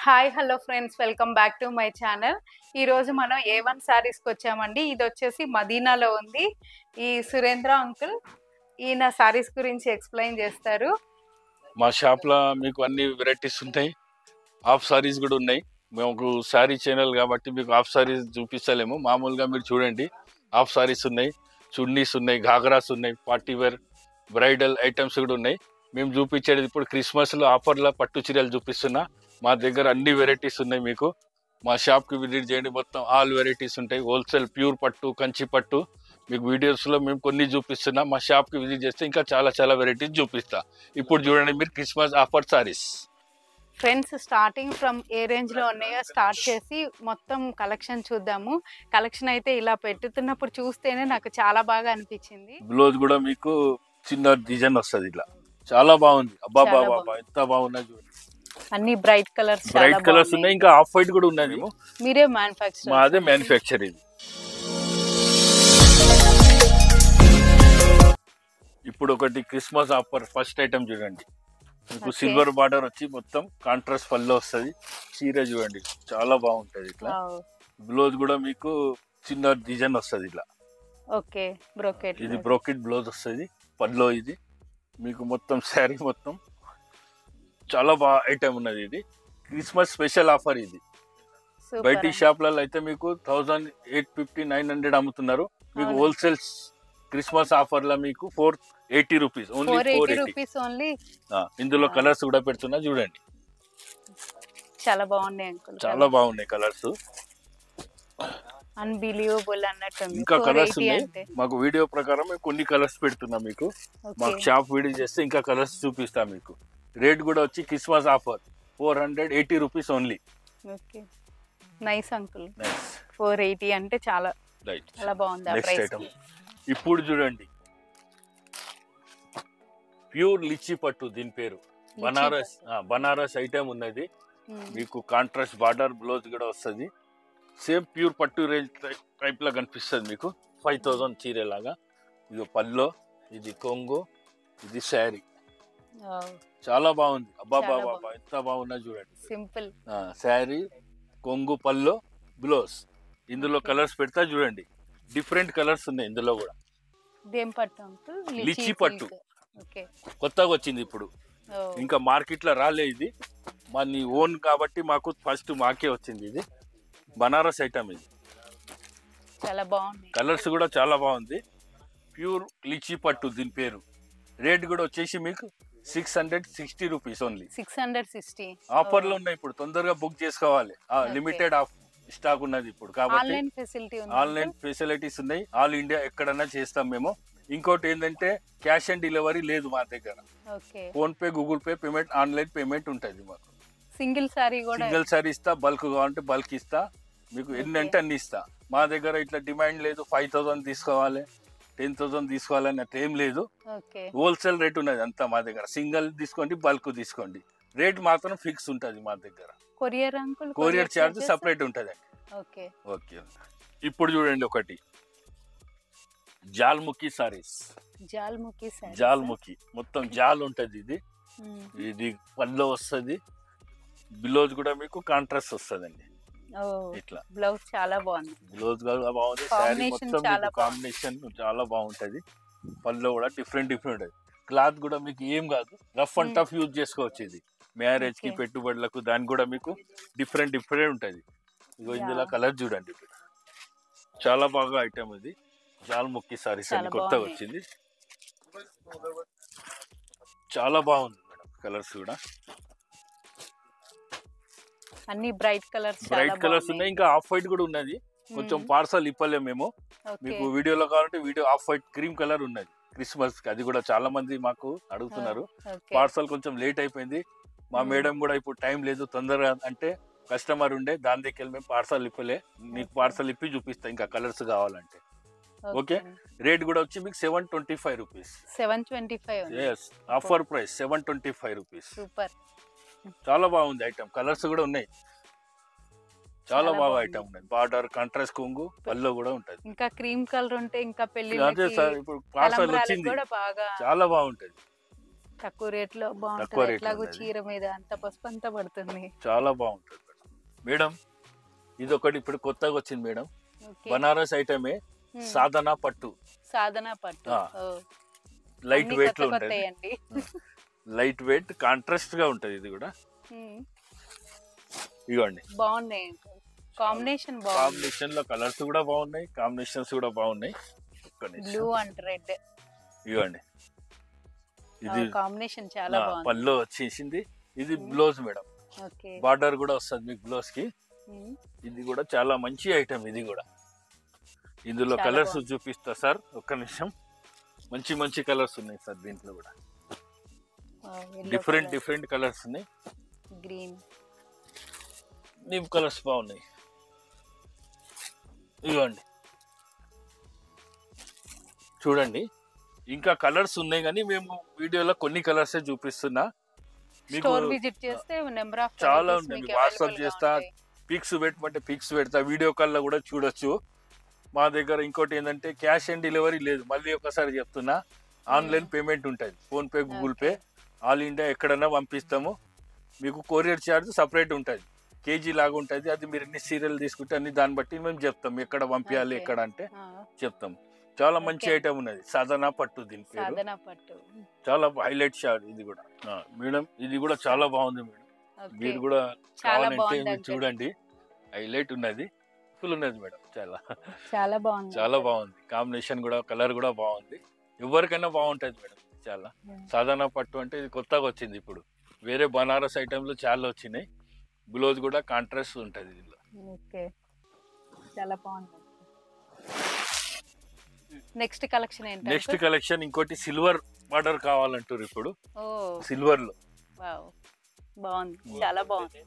Hi hello friends welcome back to my channel ఈ రోజు మనం ఏ వన్ శారీస్కి వచ్చామండి ఇది వచ్చేసి మదీనాలో ఉంది ఈ సురేంద్ర అంకుల్ ఈయన శారీస్ గురించి ఎక్స్ప్లెయిన్ చేస్తారు మా షాప్లో మీకు అన్ని వెరైటీస్ ఉంటాయి హాఫ్ సారీస్ కూడా ఉన్నాయి మేము శారీ ఛానల్ కాబట్టి మీకు హాఫ్ సారీస్ చూపిస్తలేము మామూలుగా మీరు చూడండి హాఫ్ సారీస్ ఉన్నాయి చున్నీస్ ఉన్నాయి ఘాగరాస్ ఉన్నాయి పార్టీ వేర్ బ్రైడల్ ఐటమ్స్ కూడా ఉన్నాయి మేము చూపించేది ఇప్పుడు క్రిస్మస్లో ఆఫర్లో పట్టు చీరలు చూపిస్తున్నా మా దగ్గర అన్ని వెరైటీస్ ఉన్నాయి మీకు మా షాప్కి విజిట్ చేయండి మొత్తం ఆల్ వెరైటీస్ ఉంటాయి హోల్సేల్ ప్యూర్ పట్టు కంచి పట్టు మీకు వీడియోస్లో మేము కొన్ని చూపిస్తున్నాం మా షాప్కి విజిట్ చేస్తే ఇంకా చాలా చాలా వెరైటీస్ చూపిస్తా ఇప్పుడు చూడండి మీరు Christmas offer sarees friends starting from ఏ రేంజ్ లో ఉన్నాయో స్టార్ట్ చేసి మొత్తం కలెక్షన్ చూద్దాము కలెక్షన్ అయితే ఇలా పెట్టుతున్నప్పుడు చూస్తేనే నాకు చాలా బాగా అనిపించింది బ్లౌజ్ కూడా మీకు చిన్న డిజైన్ వస్తుంది ఇట్లా చాలా బాగుంది అబ్బా చాలా బాబా బాగుంది. ఎంత బాగున్నాయి చూడండి అన్ని బ్రైట్ కలర్స్ బ్రైట్ కలర్స్ ఉన్నాయి ఇంకా ఆఫ్ వైట్ కూడా ఉన్నాయి మేము మీరే మ్యానుఫాక్చర్ మాదే మ్యానుఫ్యాక్చర్ ఇది ఇప్పుడు ఒకటి క్రిస్మస్ ఆఫర్ ఫస్ట్ ఐటమ్ చూడండి మీకు Okay. సిల్వర్ బార్డర్ వచ్చి మొత్తం కాంట్రాస్ట్ పళ్ళు వస్తుంది చీర చూడండి చాలా బాగుంటది ఇట్లా బ్లౌజ్ కూడా మీకు చిన్న డిజైన్ వస్తుంది ఇట్లా ఓకే బ్రోకెట్ ఇది బ్రోకెట్ బ్లౌజ్ వస్తుంది పల్లో ఇది మీకు మొత్తం శారీ మొత్తం చాలా బాగా ఐటమ్ ఉన్నది ఇది క్రిస్మస్ స్పెషల్ ఆఫర్ ఇది బయటి షాప్లలో అయితే మీకు thousand eight fifty nine hundred అమ్ముతున్నారు మీకు అవును. హోల్సేల్ క్రిస్మస్ ఆఫర్ లో మీకు four eighty rupees only four four eighty eighty rupees only ఇందులో ఆ. కలర్స్ కూడా పెడుతున్నా చూడండి చాలా బాగున్నాయి అంకుల్ చాలా బాగున్నాయి కలర్స్ అన్బిలీవబుల్ అన్నట్టుంది ఇంకా 480 కలర్స్ ఉన్నాయి అంటే మాకు వీడియో ప్రకారం మేము కొన్ని కలర్స్ పెడుతున్నాం మీకు మాకు ఓకే షాప్ వీడియో చేస్తే ఇంకా కలర్స్ చూపిస్తాం మీకు రేట్ కూడా వచ్చి Christmas offer four hundred eighty rupees only okay nice uncle nice four eighty అంటే చాలా రైట్ చాలా బాగుంది ఆ నెక్స్ట్ ప్రైస్ ఐటమ్ ఇప్పుడు చూడండి ప్యూర్ లిచ్చి పట్టు దీని పేరు బనారస్ ఆ, బనారస్ ఐటమ్ ఉన్నది మీకు కాంట్రాస్ట్ బార్డర్ బ్లౌజ్ కూడా వస్తుంది సేమ్ ప్యూర్ పట్టు రేంజ్ టైప్ లా కనిపిస్తుంది మీకు ఫైవ్ థౌజండ్ చీరలాగా ఇది పల్లో ఇది కొంగు ఇది శారీ చాలా బాగుంది అబ్బా చాలా బాబా బాగుంది. ఎంత బాగున్నా చూడండి సింపుల్ శారీ కొంగు పల్లో బ్లౌజ్ ఇందులో Okay. కలర్స్ పెడతా చూడండి డిఫరెంట్ కలర్స్ ఉన్నాయి ఇందులో కూడా దేం పట్టు అంకుల్ లిచీ పట్టు. ఓకే కొత్తగా వచ్చింది ఇప్పుడు ఇంకా మార్కెట్ లో రాలే ఇది మన ఓన్ కాబట్టి మాకు ఫస్ట్ మాకే వచ్చింది ఇది బనారస్ ఐటమ్ ఇది చాలా బాగుంది కలర్స్ కూడా చాలా బాగుంది ప్యూర్ లిచీ పట్టు దీని పేరు రేట్ కూడా వచ్చేసి మీకు six hundred sixty rupees only six hundred sixty ఆఫర్లు ఉన్నాయి ఇప్పుడు తొందరగా బుక్ చేసుకోవాలి Okay. లిమిటెడ్ ఆఫ్ స్టాక్ ఉన్నది ఇప్పుడు కాబట్టి ఆన్లైన్ ఫెసిలిటీ ఉంది ఆన్లైన్ ఫెసిలిటీస్ ఉన్నాయి ఆల్ ఇండియా ఎక్కడన్నా చేస్తాం మేము ఇంకోటి ఏంటంటే క్యాష్ ఆన్ డెలివరీ లేదు మా దగ్గర okay PhonePe Google pay payment online payment ఉంటుంది మాకు సింగిల్ సారీ కూడా సింగిల్ సారీ ఇస్తా బల్క్ కావాలంటే బల్క్ ఇస్తా మీకు ఎన్ని Okay. అంటే అన్ని ఇస్తా మా దగ్గర ఇట్లా డిమాండ్ లేదు ఫైవ్ థౌసండ్ తీసుకోవాలి టెన్ థౌసండ్ తీసుకోవాలి అట్లా ఏం లేదు ఓకే హోల్సేల్ రేట్ ఉన్నది అంతా మా దగ్గర సింగిల్ తీసుకోండి బల్క్ తీసుకోండి రేట్ మాత్రం ఫిక్స్ ఉంటుంది మా దగ్గర courier uncle courier charge separate ఉంటుంది ఓకే ఓకే ఇప్పుడు చూడండి ఒకటి జాల్ముఖి సారీస్ జాల్ముఖి సారీ జాల్ముఖి మొత్తం జాల్ ఉంటది ఇది ఇది పళ్ళు వస్తుంది బ్లౌజ్ కూడా మీకు కాంట్రాస్ట్ వస్తుందండి ఓ ఇట్లా బ్లౌజ్ చాలా బాగుంది బ్లౌజ్ కూడా బాగుంది శారీ Combination మొత్తం చాలా మీకు కాంబినేషన్ చాలా బాగుంటది పళ్ళు కూడా డిఫరెంట్ డిఫరెంట్ ఉంటుంది క్లాత్ కూడా మీకు ఏం కాదు rough and Hmm. Tough use చేసుకోవచ్చు ఇది మ్యారేజ్ కి Okay. పెట్టుబడులకు దానికి కూడా మీకు డిఫరెంట్ డిఫరెంట్ ఉంటది ఇగో ఇందులో Yeah. కలర్ చూడండి ఇప్పుడు చాలా బాగా ఐటమ్ ఇది జాల్ముఖి సారీస్ అని చాలా కొత్తగా బాగున్నాయి. వచ్చింది చాలా బాగుంది మేడం కలర్స్ కూడా అన్ని బ్రైట్ కలర్స్ బ్రైట్ కలర్స్ ఉన్నాయి ఇంకా ఆఫ్ వైట్ కూడా ఉన్నది కొంచెం పార్సల్ ఇప్పలేము మేము మీకు వీడియోలో కావాలంటే video off white cream colour ఉన్నది క్రిస్మస్ కి అది కూడా చాలా మంది మాకు అడుగుతున్నారు పార్సల్ కొంచెం లేట్ అయిపోయింది మా Hmm. మేడం కూడా ఇప్పుడు టైం లేదు తొందరగా అంటే కస్టమర్ ఉండే దాని దగ్గర మేము పార్సల్ ఇప్పలే మీకు పార్సల్ ఇప్పి చూపిస్తా ఇంకా కలర్స్ కావాలంటే okay. రేట్ కూడా వచ్చి మీకు seven twenty five rupees seven twenty five yes offer price seven twenty five rupees super చాలా బాగుంది ఐటమ్ కలర్స్ కూడా ఉన్నాయి చాలా చాలా బాగా బాగుంది. ఐటమ్ ఉన్నాయి బార్డర్ కాంట్రాస్ట్ కొంగు పళ్ళు కూడా ఉంటది ఇంకా క్రీమ్ కలర్ ఉంటే ఇంకా పెళ్లి అదే సార్ ఇప్పుడు పార్సల్ వచ్చింది కూడా బాగా చాలా బాగుంటది తక్కువ రేట్ లో తక్కువ బాగుంటుంది rate లో ఎట్లాగో ఉన్నది. చీర మీద అంత పసుపు అంతా పడుతుంది చాలా బాగుంటుంది మేడం మేడం ఇది ఒకటి ఇప్పుడు కొత్తగా వచ్చింది మేడం ఓకే బనారస్ ఐటమే ఉమ్. సాధన పట్టు సాధన పట్టు ఆ, ఓ, లైట్ అన్ని వెయిట్ కొత్త లో ఉంటుంది కొత్తయండి లైట్ వెయిట్ కాంట్రాస్ట్ గా ఉంటుంది ఇది కూడా ఉమ్. ఇవ్వండి బాగున్నాయి కాంబినేషన్ బాగుంది కాంబినేషన్ లో కలర్స్ కూడా బాగున్నాయి కాంబినేషన్స్ కూడా బాగున్నాయి ఒక్క నిమిషం. బ్లూ అండ్ రెడ్ ఇవ్వండి ఇది కాంబినేషన్ చాలా ఆ, బాగుంది పళ్ళు వచ్చేసింది ఇది ఉమ్. బ్లౌజ్ మేడం ఓకే బార్డర్ కూడా వస్తుంది మీకు బ్లౌజ్ కి ఉమ్. ఇది కూడా చాలా మంచి ఐటమ్ ఇది కూడా ఇందులో చాలా కలర్స్ బాగుంది. చూపిస్తా సార్ ఒక్క నిమిషం మంచి మంచి కలర్స్ ఉన్నాయి సార్ దీంట్లో కూడా డిఫరెంట్ డిఫరెంట్ కలర్స్ ఉన్నాయి గ్రీన్ నీమ్ కలర్స్ బాగున్నాయి ఇవ్వండి చూడండి ఇంకా కలర్స్ ఉన్నాయి కానీ మేము వీడియోలో కొన్ని కలర్సే చూపిస్తున్నా మీకు స్టోర్ విజిట్ చేస్తే నెంబర్ ఆఫ్ చాలా ఉన్నాయి. మీకు WhatsApp చేస్తా. పిక్స్ పెట్టమంటే పిక్స్ పెడతా వీడియో కాల్లో కూడా చూడొచ్చు మా దగ్గర ఇంకోటి ఏంటంటే క్యాష్ ఆన్ డెలివరీ లేదు మళ్ళీ ఒకసారి చెప్తున్నా ఆన్లైన్ పేమెంట్ ఉంటుంది PhonePe Google Pay all India ఎక్కడన్నా పంపిస్తాము మీకు కొరియర్ ఛార్జ్ సపరేట్ ఉంటుంది కేజీ లాగా ఉంటుంది అది మీరు ఎన్ని సీరియల్ తీసుకుంటే అన్ని దాన్ని బట్టి మేము చెప్తాం ఎక్కడ పంపించాలి Okay. ఎక్కడ అంటే చెప్తాం చాలా మంచి Okay. ఐటమ్ ఉన్నది సాధన పట్టు దీని పేరు సాధన పట్టు చాలా హైలైట్ షాట్ ఇది కూడా ఆ, మేడం ఇది కూడా చాలా బాగుంది మేడం ఓకే మీరు కూడా చాలా కావాలంటే బాగుంది మీరు అంకుల్. చూడండి హైలైట్ ఉన్నది ఫుల్ ఉన్నది మేడం చాలా చాలా బాగుంది చాలా బాగుంది కాంబినేషన్ కూడా కలర్ కూడా బాగుంది ఎవరికైనా బాగుంటది మేడం చాలా సాధారణ పట్టు అంటే ఇది కొత్తగా వచ్చింది ఇప్పుడు వేరే బనారస్ ఐటమ్లు చాలా వచ్చినాయి బ్లౌజ్ కూడా కాంట్రాస్ట్ ఉంటుంది దీనిలో ఓకే చాలా బాగుంది నెక్స్ట్ కలెక్షన్ ఏంటి నెక్స్ట్ కలెక్షన్ ఇంకోటి సిల్వర్ బార్డర్ కావాలంటారు ఇప్పుడు ఓ సిల్వర్ లో వావ్ బాగుంది చాలా బాగుంది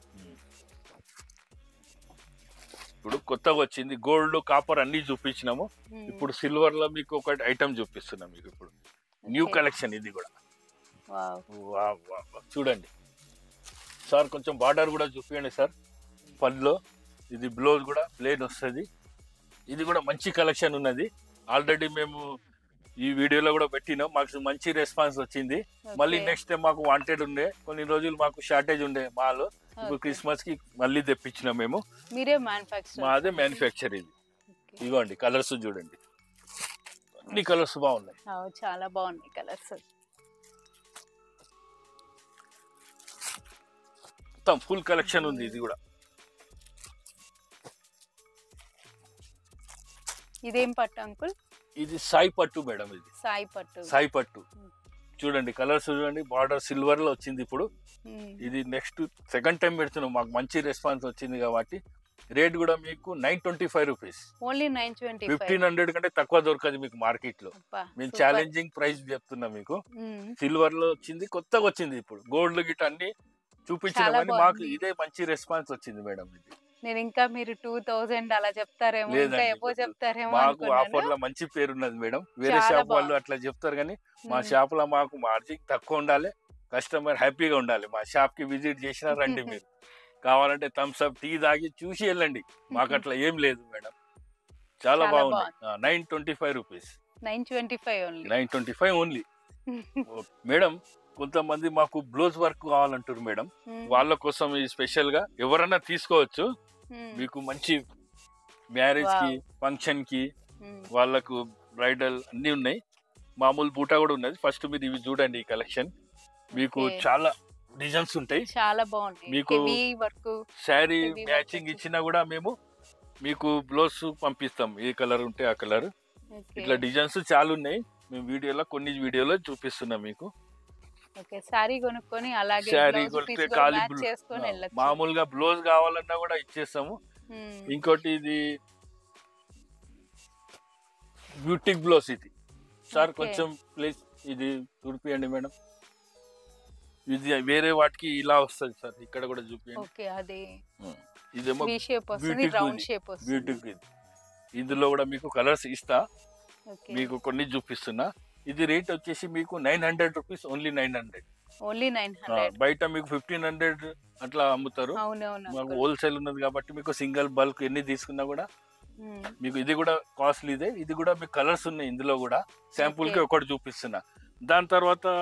ఇప్పుడు కొత్తగా వచ్చింది గోల్డ్ కాపర్ అన్ని చూపించినాము మ్మ్. ఇప్పుడు సిల్వర్ లో మీకు ఒక ఐటమ్ చూపిస్తున్నాం మీకు ఇప్పుడు న్యూ Okay. కలెక్షన్ ఇది కూడా వావ్ వా, వా, వా. చూడండి సార్ కొంచెం బార్డర్ కూడా చూపించండి సార్ పళ్ళు ఇది బ్లౌజ్ కూడా ప్లేన్ వస్తుంది ఇది కూడా మంచి కలెక్షన్ ఉన్నది ఆల్రెడీ మేము ఈ వీడియోలో కూడా పెట్టినాం మాకు మంచి రెస్పాన్స్ వచ్చింది మళ్ళీ Okay. నెక్స్ట్ టైం మాకు వాంటెడ్ ఉండే కొన్ని రోజులు మాకు షార్టేజ్ ఉండే మాల్ ఇప్పుడు Okay. క్రిస్మస్ కి మళ్ళీ తెప్పించినాం మేము మీరే మ్యానుఫాక్చర్ మాదే మ్యానుఫ్యాక్చర్ ఇది ఇదిగోండి కలర్స్ చూడండి అన్ని కలర్స్ బాగున్నాయి చాలా బాగున్నాయి కలర్స్ మొత్తం ఫుల్ కలెక్షన్ ఉంది ఇది కూడా ఇదేం పట్టు అంకుల్ ఇది సాయి పట్టు మేడం ఇది సాయి పట్టు సాయి పట్టు చూడండి కలర్స్ చూడండి బార్డర్ సిల్వర్ లో వచ్చింది ఇప్పుడు మ్మ్. ఇది నెక్స్ట్ సెకండ్ టైం పెడుతున్నాం మాకు మంచి రెస్పాన్స్ వచ్చింది కాబట్టి రేట్ కూడా మీకు nine twenty five rupees only nine twenty fifteen hundred కంటే తక్కువ దొరకదు మీకు మార్కెట్ లో మేము ఛాలెంజింగ్ ప్రైస్ చెప్తున్నా మీకు సిల్వర్ లో వచ్చింది కొత్తగా వచ్చింది ఇప్పుడు గోల్డ్ గిట్ అన్ని చూపించిన చాలా కానీ మాకు బాగుంది. ఇదే మంచి రెస్పాన్స్ వచ్చింది మేడం ఇది నేను ఇంకా మీరు టూ థౌజండ్ అలా చెప్తారేమో ఇంకా లేదండి. ఎబో చెప్తారేమో మాకు అనుకున్నాను. ఆఫర్ లో మంచి పేరు ఉన్నది మేడం వేరే చాలా షాప్ వాళ్ళు బాగుంది. అట్లా చెప్తారు కానీ మా మ్మ్. షాప్ లో మాకు మార్జిన్ తక్కువ ఉండాలి కస్టమర్ హ్యాపీగా ఉండాలి మా షాప్ కి విజిట్ చేసినా రండి మీరు కావాలంటే థమ్స్ అప్ టీ తాగి చూసి వెళ్ళండి మాకు అట్లా ఏం లేదు మేడం చాలా చాలా బాగుంది nine twenty five rupees nine twenty five only nine twenty five only madam కొంతమంది మాకు బ్లౌజ్ వర్క్ కావాలంటారు మేడం వాళ్ళ కోసం ఈ స్పెషల్ గా ఎవరన్నా తీసుకోవచ్చు మీకు మంచి మ్యారేజ్ కి ఫంక్షన్ కి వాళ్ళకు బ్రైడల్ అన్ని ఉన్నాయి మామూలు బూట కూడా ఉన్నది ఫస్ట్ మీరు ఇవి చూడండి ఈ కలెక్షన్ మీకు Okay. చాలా డిజైన్స్ ఉంటాయి చాలా బాగుంది మీకు- heavy work sari Heavy work matching వచ్చేసి. ఇచ్చినా కూడా మేము మీకు బ్లౌజ్ పంపిస్తాం ఏ కలర్ ఉంటే ఆ కలర్ ఇట్లా డిజైన్స్ చాలా ఉన్నాయి మేము వీడియోలో కొన్ని వీడియోలో చూపిస్తున్నాం మీకు ఓకే సారీ కొనుక్కొని అలాగే శారీ blouse కొడితే piece కూడా ఖాళీ match బ్లూ- చేసుకొని ఆ, వెళ్ళొచ్చు మామూలుగా బ్లౌజ్ కావాలన్నా కూడా ఇచ్చేస్తాము మ్మ్. ఇంకోటి ఇది బ్యూటిక్ బ్లౌజ్ ఇది సార్ Okay. కొంచెం ప్లీజ్ ఇది చూపియండి మేడం ఇది వేరే వాటికి ఇలా వస్తుంది సార్ ఇక్కడ కూడా చూపియండి ఓకే అది ఇదేమో వి షేప్ వస్తుంది beauty రౌండ్ ఇది. షేప్ వస్తుంది బ్యూటిక్ ఇది ఇందులో కూడా మీకు కలర్స్ ఇస్తా ఓకే మీకు కొన్ని చూపిస్తున్నా ఇది రేట్ వచ్చేసి మీకు nine hundred rupees only nine hundred only nine hundred బయట మీకు ఫిఫ్టీన్ హండ్రెడ్ అట్లా అమ్ముతారు అవునవును మాకు uncle. హోల్సేల్ ఉన్నది కాబట్టి మీకు సింగిల్ బల్క్ ఎన్ని తీసుకున్నా కూడా మ్మ్. మీకు ఇది కూడా కాస్ట్లీదే ఇది కూడా మీకు కలర్స్ ఉన్నాయి ఇందులో కూడా శాంపుల్ కి Okay. ఒకటి చూపిస్తున్నా దాని తర్వాత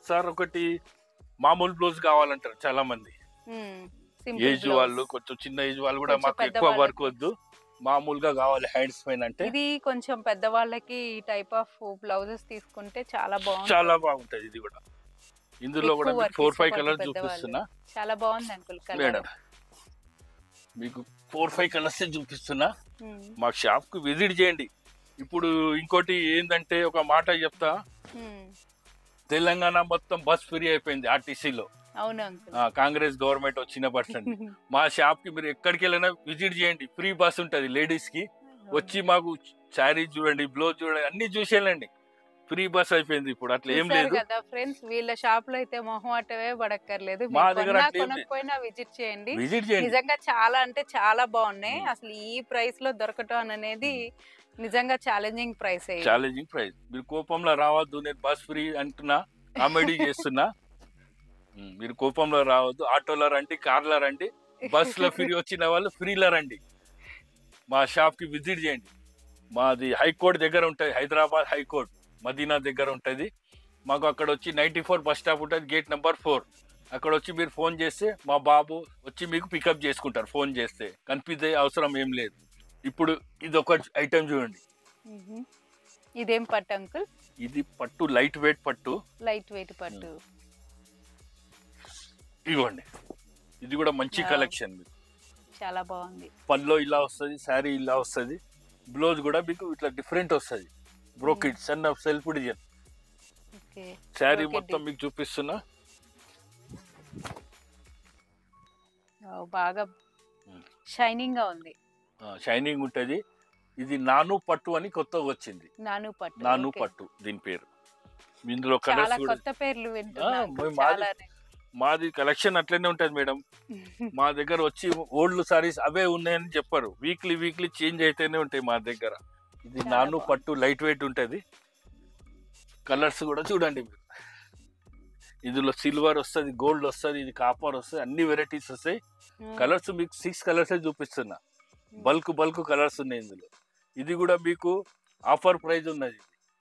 సార్ ఒకటి మామూలు బ్లౌజ్ కావాలంటారు చాలా మంది సింపుల్ ఏజ్ వాళ్ళు కొంచెం చిన్న ఏజ్ వాళ్ళు కూడా కొంచెం మాకు పెద్ద ఎక్కువ వాళ్ళకి. వర్క్ వద్దు మామూలుగా కావాలి హ్యాండ్స్ పైన అంటే ఇది కొంచెం పెద్దవాళ్ళకి ఈ టైప్ ఆఫ్ బ్లౌజెస్ తీసుకుంటే చాలా బాగుంది చాలా బాగుంటది ఇది కూడా ఇందులో కూడా ఎక్కువ work ఫోర్ ఫైవ్ ఇష్టపడే కలర్స్ పెద్దవాళ్ళు. చూపిస్తున్నా చాలా బాగుంది అంకుల్ కలర్ మేడం మీకు ఫోర్ ఫైవ్ కలర్స్ చూపిస్తున్నా మా షాప్ కు విజిట్ చేయండి ఇప్పుడు ఇంకోటి ఏంటంటే ఒక మాట చెప్తా తెలంగాణ మొత్తం బస్ ఫ్రీ అయిపోయింది ఆర్టీసీలో అవును అంకుల్ కాంగ్రెస్ గవర్నమెంట్ వచ్చిన పర్సెంట్ మా షాప్ కి మీరు ఎక్కడికి వెళ్ళినా విజిట్ చేయండి ఫ్రీ బస్ ఉంటది లేడీస్ కి వచ్చి మాకు శారీ చూడండి బ్లౌజ్ చూడండి అన్ని చూసేయాలండి ఫ్రీ బస్ అయిపోయింది ఇప్పుడు అట్లా ఏం చూశారు లేదు కదా ఫ్రెండ్స్ వీళ్ళ షాప్ లో అయితే మొహమాటమే పడక్కర్లేదు మా మీరు దగ్గర కొన్నా అట్లా ఏం లేదు. కొనకపోయినా విజిట్ చేయండి విజిట్ చేయండి నిజంగా చాలా అంటే చాలా బాగున్నాయి మ్మ్. అసలు ఈ ప్రైస్ లో దొరకటం అనేది నిజంగా ఛాలెంజింగ్ ప్రైస్ ఛాలెంజింగ్ ప్రైస్ మీరు కోపంలో రావద్దు నేను బస్ ఫ్రీ అంటున్నా కామెడీ చేస్తున్నా ఉమ్, మీరు కోపంలో రావద్దు ఆటోలో రండి కార్లో రండి బస్ లో ఫ్రీ వచ్చిన వాళ్ళు ఫ్రీలో రండి మా షాప్ కి విజిట్ చేయండి మాది హైకోర్టు దగ్గర ఉంటుంది హైదరాబాద్ హైకోర్టు మదీనా దగ్గర ఉంటుంది మాకు అక్కడ వచ్చి నైంటీ ఫోర్ బస్ స్టాప్ ఉంటుంది గేట్ నెంబర్ ఫోర్ అక్కడ వచ్చి మీరు ఫోన్ చేస్తే మా బాబు వచ్చి మీకు పికప్ చేసుకుంటారు ఫోన్ చేస్తే కనిపించే అవసరం ఏం లేదు ఇప్పుడు ఇది ఒక ఐటెం చూడండి మ్మ్. ఇదేం పట్టు అంకుల్ ఇది పట్టు లైట్ వెయిట్ పట్టు లైట్ వెయిట్ పట్టు ఇవ్వండి ఇది కూడా మంచి Wow. కలెక్షన్ మీకు చాలా బాగుంది పల్లో ఇలా వస్తుంది శారీ ఇలా వస్తుంది బ్లౌజ్ కూడా మీకు ఇట్లా డిఫరెంట్ వస్తుంది బ్రోకెట్ సన్న self design okay sari Brocade మొత్తం మీకు చూపిస్తున్నా బాగా మ్మ్. షైనింగ్ గా ఉంది షైనింగ్ ఉంటుంది ఇది నాను పట్టు అని కొత్తగా వచ్చింది నాను పట్టు నాను okay. పట్టు దీని పేరు ఇందులో చాలా కలర్స్ కూడా కొత్త పేర్లు వింటున్నా ఆ, uncle, మాది- చాలానే. మాది కలెక్షన్ అట్లనే ఉంటుంది మేడం మా దగ్గర వచ్చి ఓల్డ్ సారీస్ అవే ఉన్నాయని చెప్పారు వీక్లీ వీక్లీ చేంజ్ అయితేనే ఉంటాయి మా దగ్గర ఇది చాలా నాను బాగుంది. పట్టు లైట్ వెయిట్ ఉంటుంది కలర్స్ కూడా చూడండి మీరు ఇందులో సిల్వర్ వస్తుంది గోల్డ్ వస్తుంది ఇది కాపర్ వస్తుంది అన్ని వెరైటీస్ వస్తాయి మ్మ్. కలర్స్ మీకు సిక్స్ కలర్స్ చూపిస్తున్నా బల్క్ బల్క్ కలర్స్ ఉన్నాయి ఇందులో ఇది కూడా మీకు ఆఫర్ ప్రైస్ ఉన్నది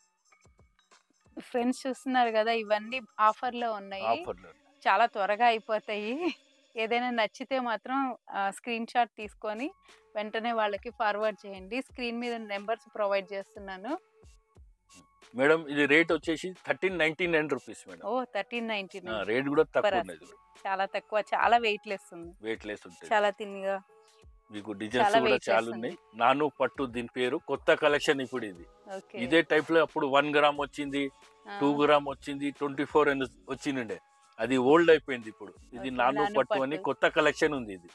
ఫ్రెండ్స్ చూస్తున్నారు కదా ఇవన్నీ ఆఫర్ లో ఉన్నాయి ఆఫర్ చాలా త్వరగా అయిపోతాయి ఏదైనా నచ్చితే మాత్రం స్క్రీన్ షాట్ తీసుకొని వెంటనే వాళ్ళకి ఫార్వర్డ్ చేయండి స్క్రీన్ మీద నెంబర్స్ ప్రొవైడ్ చేస్తున్నాను మేడం ఇది రేట్ వచ్చేసి thirteen ninety nine rupees madam ఓ థర్టీన్ నైన్టీ రేట్ కూడా తక్కువ Super ఉన్నది చాలా తక్కువ చాలా వెయిట్ లెస్ ఉంది వెయిట్ లెస్ ఉంటుంది చాలా తిన్గా మీకు డిజైన్స్ చాలా కూడా weightless చాలా ఉంది. ఉన్నాయి నాను పట్టు దీని పేరు కొత్త కలెక్షన్ ఇప్పుడు ఇది ఓకే ఇదే టైప్ లో అప్పుడు వన్ గ్రామ్ వచ్చింది టూ గ్రామ్ వచ్చింది ట్వంటీ ఫోర్ అని వచ్చిండే అది ఓల్డ్ అయిపోయింది ఇప్పుడు ఇది Okay, నాను నాను పట్టు అని పట్టు. కొత్త కలెక్షన్ ఉంది ఇది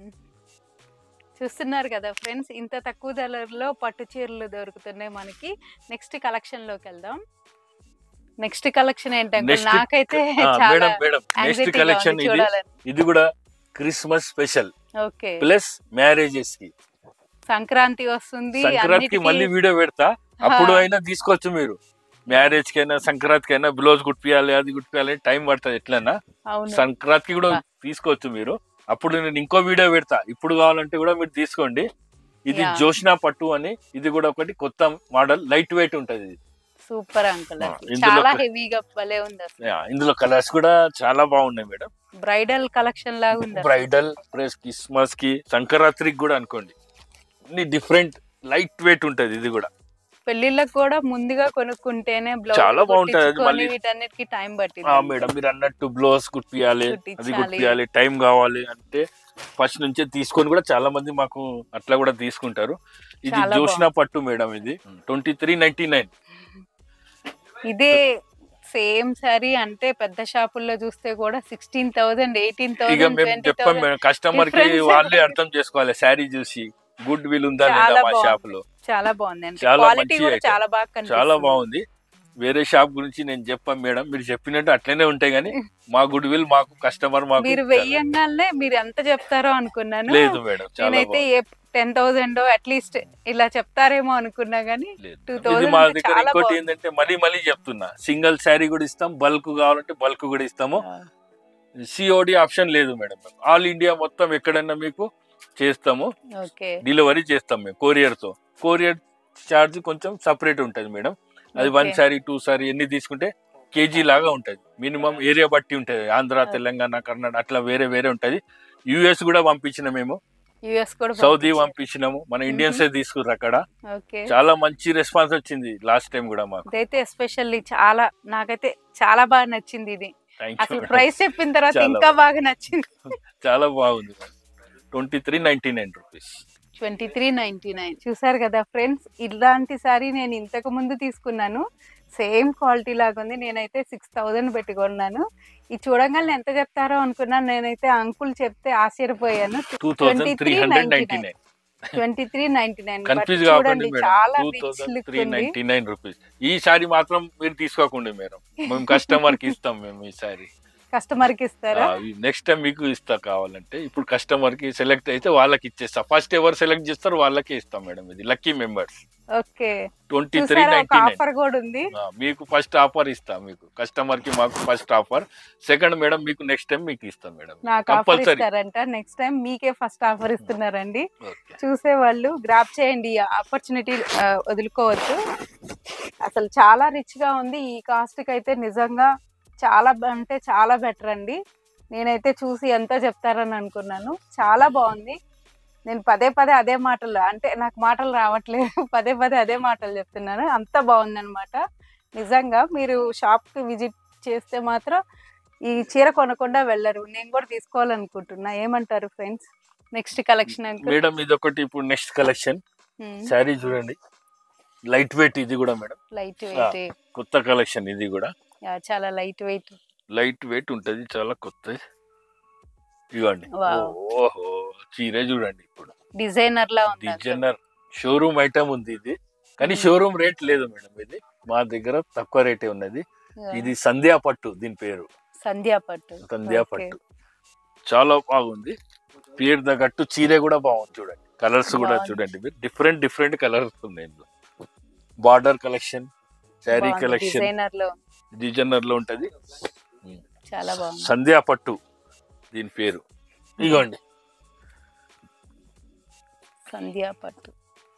చూస్తున్నారు కదా ఫ్రెండ్స్ ఇంత తక్కువ ధరలో పట్టు చీరలు దొరుకుతున్నాయి మనకి నెక్స్ట్ కలెక్షన్ లోకి వెళ్దాం నెక్స్ట్ కలెక్షన్ ఏంటంటే Next- నాకైతే ఆ, చాలా మేడం మేడం నెక్స్ట్ anxiety గా కలెక్షన్ ఉంది ఇది చూడాలని ఇది కూడా Christmas special okay plus marriages కి సంక్రాంతి వస్తుంది సంక్రాంతికి అన్నిటికీ- మళ్ళీ వీడియో పెడతా అప్పుడు అయినా తీసుకోవచ్చు మీరు మ్యారేజ్ కైనా సంక్రాంతికి అయినా బ్లౌజ్ కుట్టియాలి అది కుట్టియాలి టైం పడుతుంది ఎట్లన్నా అవును సంక్రాంతికి కూడా బా. తీసుకోవచ్చు మీరు అప్పుడు నేను ఇంకో వీడియో పెడతా ఇప్పుడు కావాలంటే కూడా మీరు తీసుకోండి ఇది Yeah. జోష్నా పట్టు అని ఇది కూడా ఒకటి కొత్త మోడల్ లైట్ వెయిట్ ఉంటది ఇది సూపర్ అంకుల్ ఆ, అసలు. ఇందులో చాలా ఒక- హెవీగా భలే ఉంది అసలు Yeah, ఇందులో కలర్స్ కూడా చాలా బాగున్నాయి మేడం బ్రైడల్ కలెక్షన్ లాగా ఉంది అసలు. బ్రైడల్ ప్లస్ క్రిస్మస్ కి సంక్రాంతికి కూడా అనుకోండి అన్ని డిఫరెంట్ లైట్ వెయిట్ ఉంటది ఇది కూడా పెళ్లిళ్ళకి కూడా ముందుగా కొనుక్కుంటేనే బ్లౌజ్ చాలా బాగుంటది అది కుట్టించుకొని మళ్ళీ. వీటన్నిటికి టైం ఆ పట్టింది మేడం మీరు అన్నట్టు బ్లౌజ్ కుట్టియాలి అది కుట్టించాలి. కుట్టియాలి టైం కావాలి అంటే ఫస్ట్ నుంచే తీసుకొని కూడా చాలా మంది మాకు అట్లా కూడా తీసుకుంటారు ఇది చాలా జోష్నా పట్టు మేడం ఇది ట్వంటీ త్రీ నైన్టీ నైన్ ఇదే సేమ్ సారీ అంటే పెద్ద షాపుల్లో చూస్తే కూడా సిక్స్టీన్ థౌసండ్ ఎయిటీన్ ఇక థౌసండ్ మేము ట్వంటీ చెప్పాం థౌసండ్ మేడం కస్టమర్ కి difference వాళ్ళే ఉంది. అర్థం చేసుకోవాలి శారీ చూసి గుడ్ విల్ ఉందా లేదా చాలా మా బాగుంది. షాప్ లో చాలా బాగుంది అంటే చాలా క్వాలిటీ మంచి కూడా item. చాలా బాగా చాలా కనిపిస్తుంది బాగుంది వేరే షాప్ గురించి నేను చెప్పాను మేడం మీరు చెప్పినట్టు అట్లనే ఉంటాయి కానీ మా గుడ్ విల్ మాకు కస్టమర్ మాకు మీరు చాలా- వెయ్యంగానే మీరు ఎంత చెప్తారో అనుకున్నాను లేదు మేడం చాలా నేనైతే బాగుంది. టెన్ థౌసండ్ అట్లీస్ట్ ఇలా చెప్తారేమో అనుకున్నా గానీ లేదు. 2000 ఇది మా అంటే దగ్గర చాలా ఇంకోటి బాగుంది. ఏంటంటే మళ్ళీ మళ్ళీ చెప్తున్నా సింగిల్ శారీ కూడా ఇస్తాం బల్క్ కావాలంటే బల్క్ కూడా ఇస్తాము సిఓడి ఆప్షన్ లేదు మేడం ఆల్ ఇండియా మొత్తం ఎక్కడైనా మీకు చేస్తాము ఓకే డెలివరీ చేస్తాం మేము కొరియర్ తో కొరియర్ ఛార్జ్ కొంచెం సపరేట్ ఉంటుంది మేడం అది one Okay. Sari two sari ఎన్ని తీసుకుంటే కేజీ లాగా ఉంటది మినిమం ఏరియా బట్టి ఉంటది ఆంధ్ర తెలంగాణ కర్ణాటక అట్లా వేరే వేరే ఉంటది యుఎస్ కూడా పంపించిన మేము యుఎస్ కూడా సౌదీ పంపించారు. పంపించినాము మన ఇండియన్స్ తీసుకుర్రు అక్కడ ఓకే చాలా మంచి రెస్పాన్స్ వచ్చింది లాస్ట్ టైం కూడా మాకు ఇదైతే ఎస్పెషల్లీ చాలా నాకైతే చాలా బాగా నచ్చింది ఇది థ్యాంక్ అసలు యూ ప్రైస్ చెప్పిన తర్వాత చాలా ఇంకా బాగా నచ్చింది చాలా బాగుంది twenty three ninety nine rupees twenty three ninety nine చూసారు కదా ఫ్రెండ్స్ ఇలాంటి సారీ నేను ఇంతకు ముందు తీసుకున్నాను సేమ్ క్వాలిటీ లాగా ఉంది నేనైతే సిక్స్ థౌజండ్ పెట్టి కొన్నాను ఇది చూడగానే ఎంత చెప్తారో అనుకున్నాను నేనైతే అంకుల్ చెప్తే ఆశ్చర్యపోయాను two thousand three hundred ninety nine twenty three ninety nine confuse కాకండి చూడండి మేడం చాలా two rich thousand look three ఉంది నైన్టీ నైన్ రూపీస్ ఈ సారీ మాత్రం మీరు తీసుకోకండి మేడం మేము కస్టమర్ కి ఇస్తాం మేము ఈ సారీ కస్టమర్ కి ఇస్తారా నెక్స్ట్ టైం మీకు ఇస్తా కావాలంటే ఇప్పుడు కస్టమర్ కి సెలెక్ట్ అయితే వాళ్ళకి ఇచ్చేస్తా ఫస్ట్ ఎవరు సెలెక్ట్ చేస్తారో వాళ్ళకే ఇస్తాం మేడం ఇది lucky members okay twenty three చూసారా ఒక నైన్టీ నైన్ ఆఫర్ కూడా ఉంది మీకు ఫస్ట్ ఆఫర్ ఇస్తాం మీకు కస్టమర్ కి మాకు ఫస్ట్ ఆఫర్ సెకండ్ మేడం మీకు నెక్స్ట్ టైం మీకు ఇస్తాం మేడం నాకు ఆఫర్ కంపల్సరీ ఇస్తారంట నెక్స్ట్ టైం మీకే ఫస్ట్ ఆఫర్ ఇస్తున్నారండి ఓకే చూసే వాళ్ళు గ్రాప్ చేయండి ఆపర్చునిటీ వదులుకోవద్దు అసలు చాలా రిచ్ గా ఉంది ఈ కాస్ట్ కి అయితే నిజంగా చాలా బ- అంటే చాలా బెటర్ అండి నేనైతే చూసి ఎంతో చెప్తారని అనుకున్నాను చాలా బాగుంది నేను పదే పదే అదే మాటలు అంటే నాకు మాటలు రావట్లేదు పదే పదే అదే మాటలు చెప్తున్నాను అంత బాగుందన్నమాట నిజంగా మీరు షాప్కి విజిట్ చేస్తే మాత్రం ఈ చీర కొనకుండా వెళ్ళరు నేను కూడా తీసుకోవాలనుకుంటున్నా ఏమంటారు ఫ్రెండ్స్ నెక్స్ట్ కలెక్షన్ అంటే మేడం ఇది ఒకటి ఇప్పుడు నెక్స్ట్ కలెక్షన్ శారీ చూడండి లైట్ వెయిట్ ఇది కూడా మేడం లైట్ వెయిట్ కొత్త కలెక్షన్ ఇది కూడా చాలా లైట్ వెయిట్ లైట్ వెయిట్ ఉంటది చాలా కొత్త ఇవ్వండి Wow. ఓహో చీర చూడండి ఇప్పుడు డిజైనర్ లా ఉంది అసలు. డిజైనర్ షోరూమ్ ఐటమ్ ఉంది ఇది కానీ Hmm. షోరూమ్ రేట్ లేదు మేడం ఇది మా దగ్గర తక్కువ రేటే ఉన్నది ఇది సంధ్యా పట్టు దీని పేరు సంధ్యా పట్టు సంధ్యా Okay. పట్టు చాలా బాగుంది పేరు తగ్గట్టు చీర కూడా బాగుంది చూడండి కలర్స్ కూడా బాగుంది. చూడండి మీరు డిఫరెంట్ డిఫరెంట్ కలర్స్ ఉన్నాయి ఇందులో border collection sari collection designer లో డిజైనర్ లో ఉంటది చాలా బాగుంది సంధ్యా పట్టు దీని పేరు ఇగోండి సంధ్యా పట్టు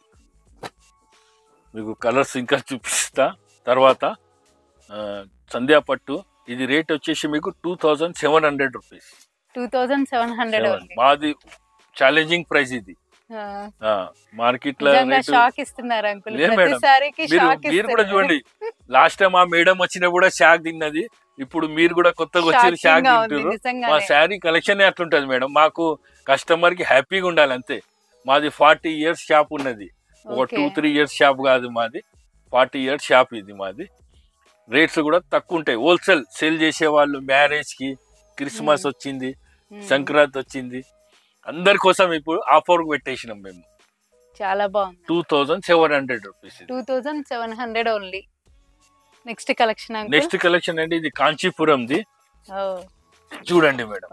మీకు కలర్స్ ఇంకా చూపిస్తా తర్వాత ఆ, సంధ్యా పట్టు ఇది రేట్ వచ్చేసి మీకు two thousand seven hundred rupees two thousand seven hundred ఉంది మాది ఛాలెంజింగ్ ప్రైస్ ఇది ఆ, మార్కెట్ లో నిజంగా రేటు షాక్ ఇస్తున్నారు అంకుల్ లేదు మేడం. ప్రతిసారికి మీరు షాక్ మీరు కూడా చూడండి లాస్ట్ టైం ఆ మేడం వచ్చినా కూడా షాక్ తిన్నది ఇప్పుడు మీరు కూడా కొత్తగా వచ్చి షాక్ తింటారు మా శారీ కలెక్షన్ అట్లుంటది మేడం మాకు కస్టమర్ కి హ్యాపీగా ఉండాలి అంతే మాది ఫార్టీ ఇయర్స్ షాప్ ఉన్నది ఒక టూ త్రీ ఇయర్స్ షాప్ కాదు మాది ఫార్టీ ఇయర్స్ షాప్ ఇది మాది రేట్స్ కూడా తక్కువ ఉంటాయి హోల్సేల్ సేల్ చేసే వాళ్ళు మ్యారేజ్ కి క్రిస్మస్ Hmm. వచ్చింది సంక్రాంతి వచ్చింది అందరి కోసం ఇప్పుడు ఆఫర్ పెట్టేసినాం మేము చాలా బాగుంది two thousand seven hundred rupees two thousand seven hundred only next collection uncle next collection అండి ఇది కాంచీపురంది చూడండి మేడం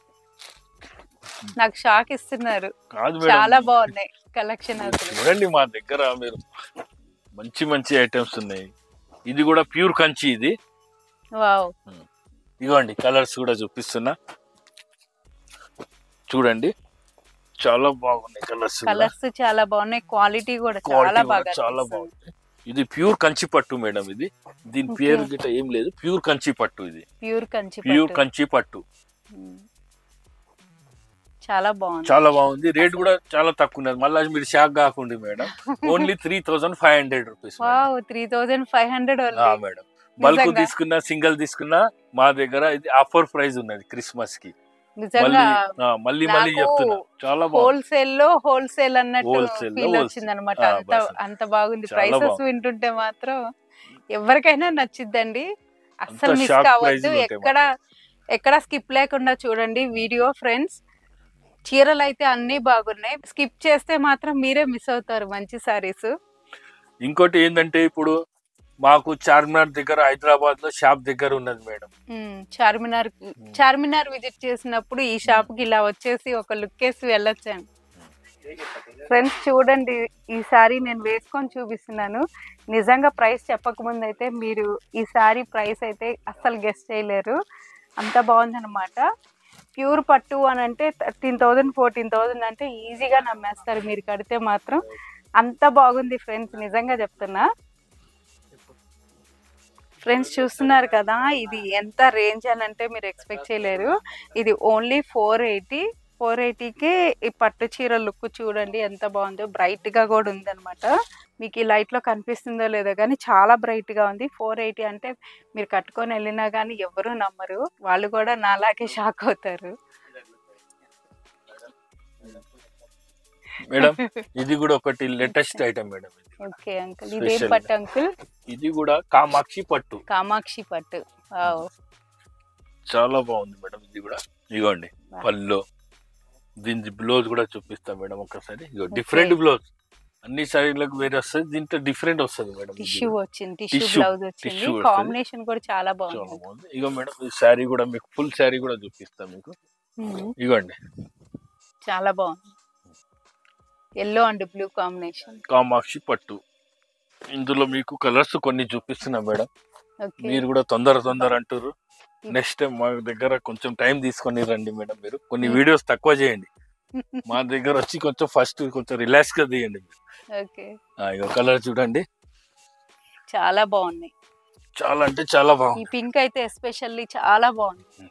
నాకు షాక్ ఇస్తున్నారు కాదు చాలా మేడం బాగున్నాయి కలెక్షన్ అసలు చూడండి మా దగ్గర మీరు మంచి మంచి ఐటమ్స్ ఉన్నాయి ఇది కూడా ప్యూర్ కంచి ఇది వావ్ ఇదిగోండి కలర్స్ కూడా చూపిస్తున్నా చూడండి చాలా బాగున్నాయి కలర్స్ కలర్స్ చాలా బాగున్నాయి క్వాలిటీ కూడా చాలా క్వాలిటీ కూడా బాగా చాలా అనిపిస్తుంది. బాగుంది ఇది ప్యూర్ కంచి పట్టు మేడం ఇది దీని Okay. పేరు గిట్ట ఏం లేదు ప్యూర్ కంచి పట్టు ఇది ప్యూర్ కంచి ప్యూర్ పట్టు. కంచి పట్టు ఉమ్. చాలా బాగుంది చాలా బాగుంది రేట్ కూడా చాలా తక్కువ ఉన్నది మళ్ళీ మీరు షాక్ కాకుండా madam only three thousand five hundred rupees wow three thousand five hundred madam bulk నిజంగా. తీసుకున్నా సింగిల్ తీసుకున్నా మా దగ్గర ఇది ఆఫర్ ప్రైస్ ఉన్నది క్రిస్మస్ కి మళ్ళీ నిజంగా ఆ, మళ్ళీ మళ్ళీ నాకు చెప్తున్నా చాలా బాగుంది హోల్సేల్ లో హోల్సేల్ అన్నట్టు Wholesale లో ఫీల్ wholesale. వచ్చింది అనమాట ఆ, అంత బస్. అంత బాగుంది చాలా ప్రైసెస్ బాగుంది. వింటుంటే మాత్రం ఎవరికైనా నచ్చిద్దండి అస్సలు అంతా మిస్ shock కావద్దు prices ఉంటాయి ఎక్కడ ఎక్కడ స్కిప్ లేకుండా చూడండి వీడియో ఫ్రెండ్స్ చీరలు అయితే అన్ని బాగున్నాయి స్కిప్ చేస్తే మాత్రం మీరే మిస్ అవుతారు మంచి సారీస్ ఇంకోటి ఏంటంటే ఇప్పుడు మాకు చార్మినార్ దగ్గర హైదరాబాద్ లో షాప్ దగ్గర ఉన్నది మేడం చార్మినార్ చార్మినార్ విజిట్ చేసినప్పుడు ఈ షాప్ కి ఇలా వచ్చేసి ఒక లుక్ వేసి వెళ్ళొచ్చాను ఫ్రెండ్స్ చూడండి ఈ సారీ నేను వేసుకొని చూపిస్తున్నాను నిజంగా ప్రైస్ చెప్పకముందు అయితే మీరు ఈ సారీ ప్రైస్ అయితే అస్సలు గెస్ట్ చేయలేరు అంత బాగుందన్నమాట ప్యూర్ పట్టు అని అంటే థర్టీన్ థౌజండ్ ఫోర్టీన్ థౌజండ్ అంటే ఈజీగా నమ్మేస్తారు మీరు కడితే మాత్రం అంత బాగుంది ఫ్రెండ్స్ నిజంగా చెప్తున్నా ఫ్రెండ్స్ చూస్తున్నారు కదా ఇది ఎంత రేంజ్ అని అంటే మీరు ఎక్స్పెక్ట్ చేయలేరు ఇది ఓన్లీ ఫోర్ ఎయిటీ ఫోర్ ఎయిటీకి ఈ పట్టు చీర లుక్ చూడండి ఎంత బాగుందో బ్రైట్ గా కూడా ఉంది అనమాట మీకు ఈ లైట్ లో కనిపిస్తుందో లేదో కానీ చాలా బ్రైట్ గా ఉంది ఫోర్ ఎయిటీ అంటే మీరు కట్టుకొని వెళ్ళినా కానీ ఎవరు నమ్మరు వాళ్ళు కూడా నాలాగే షాక్ అవుతారు మేడం ఇది కూడా ఒకటి లేటెస్ట్ ఐటమ్ మేడం ఇది. ఓకే అంకుల్ ఇదేం Special. పట్టు అంకుల్ ఇది కూడా కామాక్షి పట్టు కామాక్షి పట్టు వావ్. చాలా బాగుంది మేడం ఇది కూడా ఇగోండి Wow. పళ్ళు దీని బ్లౌజ్ కూడా చూపిస్తా మేడం ఒకసారి ఇగో డిఫరెంట్ బ్లౌజ్ అన్ని శారీలకు వేరే వస్తుంది దీంట్లో డిఫరెంట్ వస్తుంది మేడం ఇది టిష్యూ కూడా. వచ్చింది టిష్యూ Tissue. బ్లౌజ్ వచ్చింది Tissue వస్తుంది. కాంబినేషన్ కూడా చాలా చాలా బాగుంది బాగుంది ఇగో మేడం ఈ శారీ కూడా మీకు ఫుల్ శారీ కూడా చూపిస్తా మీకు మ్మ్. ఇగోండి చాలా బాగుంది yellow and blue combination Kamakshi పట్టు ఇందులో మీకు కలర్స్ కొన్ని చూపిస్తున్నా మేడం ఓకే మీరు కూడా తొందర తొందర అంటారు నెక్స్ట్ టైం మా దగ్గర కొంచెం టైం తీసుకొని రండి మేడం మీరు కొన్ని Hmm. వీడియోస్ తక్కువ చేయండి మా దగ్గర వచ్చి కొంచెం ఫస్ట్ కొంచెం రిలాక్స్ గా తీయండి మీరు. ఓకే ఆ, ఇగో కలర్ చూడండి చాలా బాగుంది చాలా అంటే చాలా ఈ బాగుంది పింక్ అయితే ఎస్పెషల్లీ చాలా బాగుంది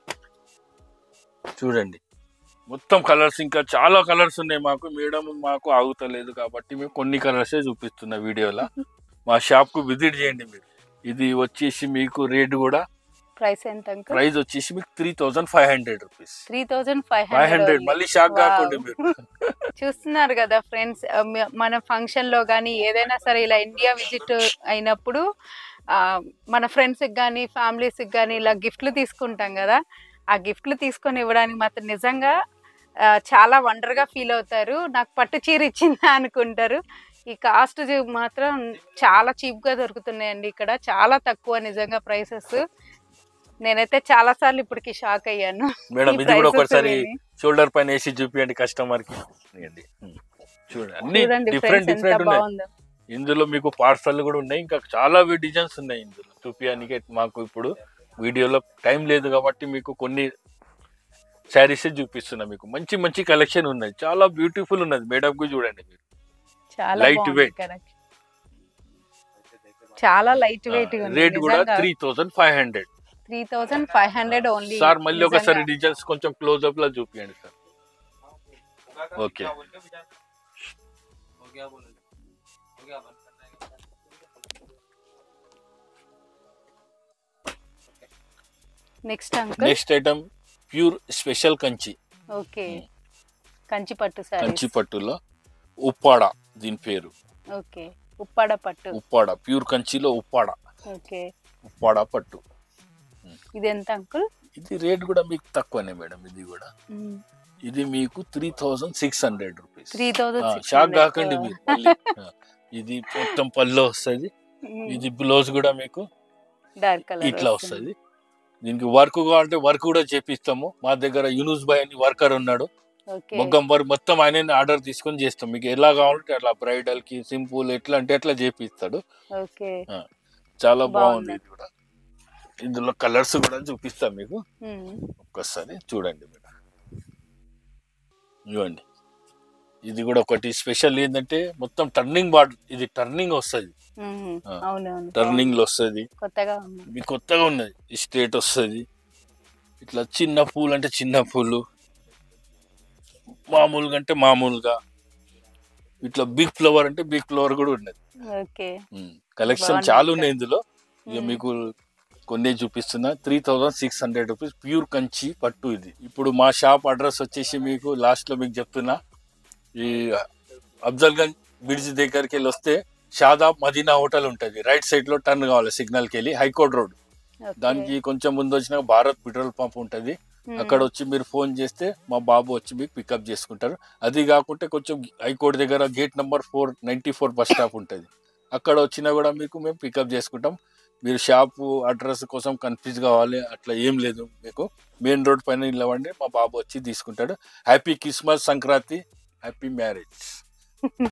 చూడండి మొత్తం కలర్స్ ఇంకా చాలా కలర్స్ ఉన్నాయి మాకు మేడం మాకు ఆగుతలేదు కాబట్టి మేము కొన్ని కలర్సే చూపిస్తున్నా వీడియోలో మా షాప్ కు విజిట్ చేయండి మీరు ఇది వచ్చేసి మీకు రేట్ కూడా ప్రైస్ ఎంత అంకుల్ ప్రైస్ వచ్చేసి మీకు three thousand five hundred rupees three thousand five five hundred మళ్ళీ షాక్ Wow. కాకండి మీరు చూస్తున్నారు కదా ఫ్రెండ్స్ మన ఫంక్షన్ లో కానీ ఏదైనా సరే ఇలా ఇండియా విజిట్ అయినప్పుడు ఆ, మన ఫ్రెండ్స్ కి కానీ ఫ్యామిలీస్ కి కానీ ఇలా గిఫ్ట్లు తీసుకుంటాం కదా ఆ గిఫ్ట్లు తీసుకొని ఇవ్వడానికి మాత్రం నిజంగా ఆ, చాలా వండర్ గా ఫీల్ అవుతారు నాకు పట్టు చీర ఇచ్చిందా అనుకుంటారు ఈ కాస్ట్ మాత్రం చాలా చీప్ గా దొరుకుతున్నాయండి ఇక్కడ చాలా తక్కువ నిజంగా ప్రైసెస్ నేనైతే చాలా సార్లు ఇప్పటికి షాక్ అయ్యాను మేడం ఈ ఇది కూడా prices ఒకసారి విని. షోల్డర్ పైన వేసి చూపియండి కస్టమర్ కి ఇవ్వండి. ఉమ్. చూడండి అన్ని చూడండి డిఫరెంట్ ఫ్రెండ్స్ ఎంత డిఫరెంట్ ఉన్నాయి బాగుందో ఇందులో మీకు పార్సల్ కూడా ఉన్నాయి ఇంకా చాలా డిజైన్స్ ఉన్నాయి ఇందులో చూపించడానికి మాకు ఇప్పుడు వీడియోలో టైం లేదు కాబట్టి మీకు కొన్ని శారీస్ చూపిస్తున్నా మీకు మంచి మంచి కలెక్షన్ ఉన్నాయి చాలా బ్యూటిఫుల్ ఉన్నది మేడం కు చూడండి మీరు చాలా Light బాగుంది weight. correct. చాలా లైట్ వెయిట్ రేట్ కూడా three thousand five hundred three thousand five hundred only sir మళ్ళీ ఒకసారి డిజైన్స్ కొంచెం క్లోజ్ అప్ లా చూపించండి sir okay next uncle next item pure special Kanchi okay Kanchi పట్టు సారీ కంచి పట్టులో ఉప్పాడ దీని పేరు ఓకే ఉప్పాడ పట్టు ఉప్పాడ ప్యూర్ కంచిలో ఉప్పాడ ఓకే ఉప్పాడ పట్టు ఇది ఎంత అంకుల్ ఇది రేట్ కూడా మీకు తక్కువనే మేడం ఇది కూడా ఇది మీకు three thousand six hundred rupees three thousand shock కాకండి మీరు మళ్ళీ ఆ, ఇది మొత్తం పళ్ళు వస్తుంది ఇది బ్లౌజ్ కూడా మీకు డార్క్ కలర్ ఇట్లా వస్తుంది దీనికి వర్క్ కావాలంటే వర్క్ కూడా చేపిస్తాము మా దగ్గర యూనుస్ బాయ్ అని వర్కర్ ఉన్నాడు ఓకే మొగ్గం వర్క్ మొత్తం ఆయన ఆర్డర్ తీసుకొని చేస్తాం మీకు ఎలా కావాలంటే అట్లా బ్రైడల్ కి సింపుల్ ఎట్లా అంటే అట్లా చేపిస్తాడు ఓకే చాలా బాగుంది బాగుంది. ఇది కూడా ఇందులో కలర్స్ కూడా చూపిస్తాం మీకు ఒక్కసారి చూడండి మేడం ఇవ్వండి ఇది కూడా ఒకటి స్పెషల్ ఏంటంటే మొత్తం టర్నింగ్ బాడ్ ఇది టర్నింగ్ వస్తుంది ఆ. అవునవును టర్నింగ్ లో వస్తుంది కొత్తగా ఉంది ఇది కొత్తగా ఉన్నది ఈ స్టేట్ వస్తుంది ఇట్లా చిన్న పూలు అంటే చిన్న పూలు మామూలుగా అంటే మామూలుగా ఇట్లా బిగ్ ఫ్లవర్ అంటే బిగ్ ఫ్లవర్ కూడా ఉన్నది ఓకే కలెక్షన్ బాగుంది చాలా ఇక్కడ. ఉన్నాయి ఇందులో ఇక మ్మ్. మీకు కొన్ని చూపిస్తున్నా three thousand six hundred rupees pure Kanchi పట్టు ఇది ఇప్పుడు మా షాప్ అడ్రస్ వచ్చేసి మీకు లాస్ట్ లో మీకు చెప్తున్నా ఈ అఫ్జల్ గంజ్ బ్రిడ్జ్ దగ్గరికి వెళ్ళి వస్తే షాదాబ్ మదీనా హోటల్ ఉంటుంది రైట్ సైడ్ లో టర్న్ కావాలి సిగ్నల్ కి వెళ్ళి హైకోర్ట్ రోడ్ ఓకే. దానికి కొంచెం ముందు వచ్చిన భారత్ పెట్రోల్ పంప్ ఉంటది మ్మ్. అక్కడ వచ్చి మీరు ఫోన్ చేస్తే మా బాబు వచ్చి మీకు పికప్ చేసుకుంటారు అది కాకుంటే కొంచెం హైకోర్టు దగ్గర gate number four ninety four bus stop ఉంటుంది అక్కడ వచ్చినా కూడా మీకు మేము పికప్ చేసుకుంటాం మీరు షాపు అడ్రస్ కోసం కన్ఫ్యూజ్ కావాలి అట్లా ఏం లేదు మీకు మెయిన్ రోడ్ పైన నిలవండి మా బాబు వచ్చి తీసుకుంటాడు happy Christmas Sankranti happy marriage